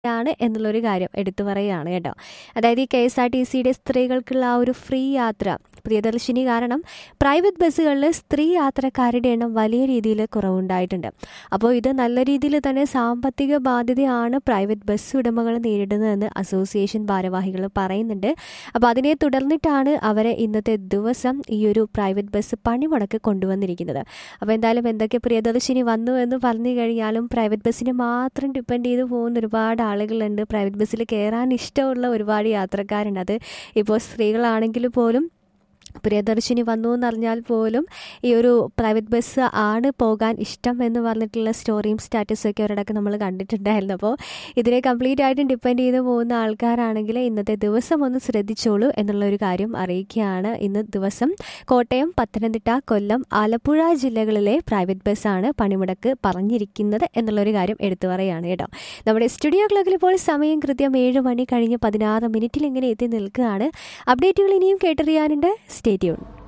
ആണ് എന്നുള്ളൊരു കാര്യം എടുത്തു പറയുകയാണ് കേട്ടോ അതായത് ഈ കെ എസ് ആർ ടി സിയുടെ സ്ത്രീകൾക്കുള്ള ആ ഒരു ഫ്രീ യാത്ര പ്രിയദർശിനി കാരണം പ്രൈവറ്റ് ബസ്സുകളിൽ സ്ത്രീ യാത്രക്കാരുടെ എണ്ണം വലിയ രീതിയിൽ കുറവുണ്ടായിട്ടുണ്ട് അപ്പോൾ ഇത് നല്ല രീതിയിൽ തന്നെ സാമ്പത്തിക ബാധ്യതയാണ് പ്രൈവറ്റ് ബസ് ഉടമകൾ നേരിടുന്നതെന്ന് അസോസിയേഷൻ ഭാരവാഹികൾ പറയുന്നുണ്ട് അപ്പോൾ അതിനെ തുടർന്നിട്ടാണ് അവരെ ഇന്നത്തെ ദിവസം ഈ ഒരു പ്രൈവറ്റ് ബസ് പണിമുടക്ക് കൊണ്ടുവന്നിരിക്കുന്നത് അപ്പോൾ എന്തായാലും എന്തൊക്കെ പ്രിയദർശിനി വന്നു എന്ന് പറഞ്ഞു കഴിഞ്ഞാലും പ്രൈവറ്റ് ബസ്സിനെ മാത്രം ഡിപ്പെൻഡ് ചെയ്ത് പോകുന്ന ഒരുപാട് ആളുകളുണ്ട് പ്രൈവറ്റ് ബസ്സിൽ കയറാൻ ഇഷ്ടമുള്ള ഒരുപാട് യാത്രക്കാരുണ്ട് അത് ഇപ്പോൾ സ്ത്രീകളാണെങ്കിൽ പോലും പ്രിയദർശിനി വന്നു എന്നറിഞ്ഞാൽ പോലും ഈ ഒരു പ്രൈവറ്റ് ബസ് ആണ് പോകാൻ ഇഷ്ടം എന്ന് പറഞ്ഞിട്ടുള്ള സ്റ്റോറിയും സ്റ്റാറ്റസും ഒക്കെ ഒരിടക്ക് നമ്മൾ കണ്ടിട്ടുണ്ടായിരുന്നു അപ്പോൾ ഇതിനെ കംപ്ലീറ്റ് ആയിട്ടും ഡിപ്പെൻഡ് ചെയ്ത് പോകുന്ന ആൾക്കാരാണെങ്കിൽ ഇന്നത്തെ ദിവസം ഒന്ന് ശ്രദ്ധിച്ചോളൂ എന്നുള്ള ഒരു കാര്യം അറിയിക്കുകയാണ് ഇന്ന് ദിവസം കോട്ടയം പത്തനംതിട്ട കൊല്ലം ആലപ്പുഴ ജില്ലകളിലെ പ്രൈവറ്റ് ബസ്സാണ് പണിമുടക്ക് പറഞ്ഞിരിക്കുന്നത് എന്നുള്ളൊരു കാര്യം എടുത്തു പറയുകയാണ് കേട്ടോ നമ്മുടെ സ്റ്റുഡിയോ ക്ലോക്കിൽ ഇപ്പോൾ സമയം കൃത്യം ഏഴ് മണി കഴിഞ്ഞ് പതിനാറ് മിനിറ്റിൽ ഇങ്ങനെ എത്തി നിൽക്കുകയാണ് അപ്ഡേറ്റുകൾ ഇനിയും കേട്ടറിയാനുണ്ട് സ്റ്റേ ട്യൂൺ